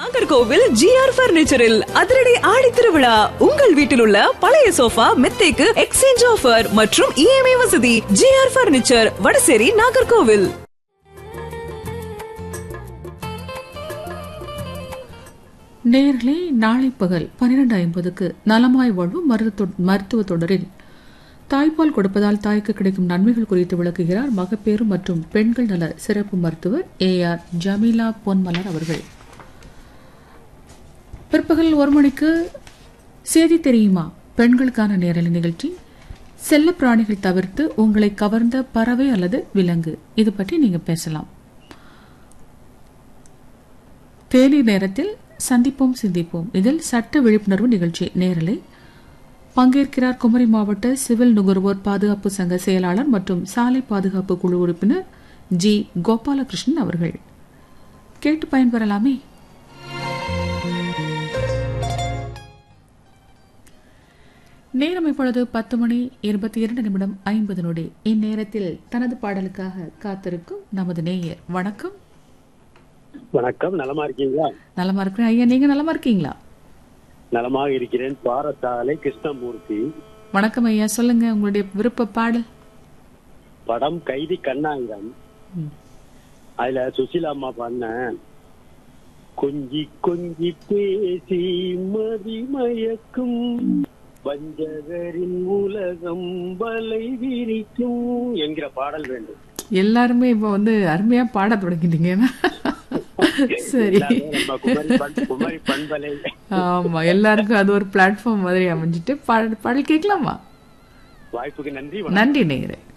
Nagercoil GR பர்னிச்சரில் அதிரடி ஆடி திருவிழா உங்கள் வீட்டில் உள்ள பழைய சோஃபா மெத்தைக்கு எக்ஸ்சேஞ்ச் ஆஃபர் மற்றும் இஎம்ஐ வசதி ஜிஆர் பர்னிச்சர் வடசேரி நாகர்கோவில் நேர்களே நாளை பகல் பன்னிரண்டு ஐம்பதுக்கு நலமாய் வாழ்வு மருத்துவ மருத்துவ தொடரில் தாய்ப்பால் கொடுப்பதால் தாய்க்கு கிடைக்கும் நன்மைகள் குறித்து விளக்குகிறார் மகப்பேறு மற்றும் பெண்கள் நல சிறப்பு மருத்துவர் ஏ ஆர் ஜமீலா பொன்மலர் அவர்கள் பிற்பகல் ஒரு மணிக்கு செய்தி தெரியுமா பெண்களுக்கான நேரலை நிகழ்ச்சி செல்ல பிராணிகள் தவிர்த்து உங்களை கவர்ந்த பறவை அல்லது விலங்கு இது பற்றி நீங்க பேசலாம் தேனி நேரத்தில் சந்திப்போம் சிந்திப்போம் இதில் சட்ட விழிப்புணர்வு நிகழ்ச்சி நேரலை பங்கேற்கிறார் குமரி மாவட்ட சிவில் நுகர்வோர் பாதுகாப்பு சங்க செயலாளர் மற்றும் சாலை பாதுகாப்பு குழு உறுப்பினர் ஜி கோபாலகிருஷ்ணன் அவர்கள் கேட்டு பயன்பெறலாமே நேரம் இப்பொழுது பத்து மணி இருபத்தி இரண்டு நிமிடம் ஐம்பது நொடி இந்நேரத்தில் தனது பாடலுக்காக காத்திருக்கும் நமது நேயர் வணக்கம் வணக்கம் நலமா இருக்கீங்களா நலமா இருக்கிறேன் ஐயா நீங்க நலமா இருக்கீங்களா நலமாக இருக்கிறேன் பாரசாலை கிருஷ்ணமூர்த்தி வணக்கம் ஐயா சொல்லுங்க உங்களுடைய விருப்ப பாடல் படம் கைதி கண்ணாயிரம் ம். அதுல சுசிலா அம்மா பண்ண கொஞ்சி கொஞ்சி பேசி மதிமயக்கும் வஞ்சகரின் உலகம் வலை விரிக்கும் என்கிற பாடல் வேண்டும் எல்லாருமே இப்ப வந்து அருமையா பாட தொடங்கிட்டீங்க சரி எல்லாமே நம்ம குமரி பண்- குமரி பண்பலை ஆமா எல்லாருக்கும் அது ஒரு பிளாட்ஃபார்ம் மாதிரி அமைஞ்சிட்டு பாடல் பாடல் கேட்கலாமா வாய்ப்புக்கு நன்றி வணக்கம். நன்றி நேயரே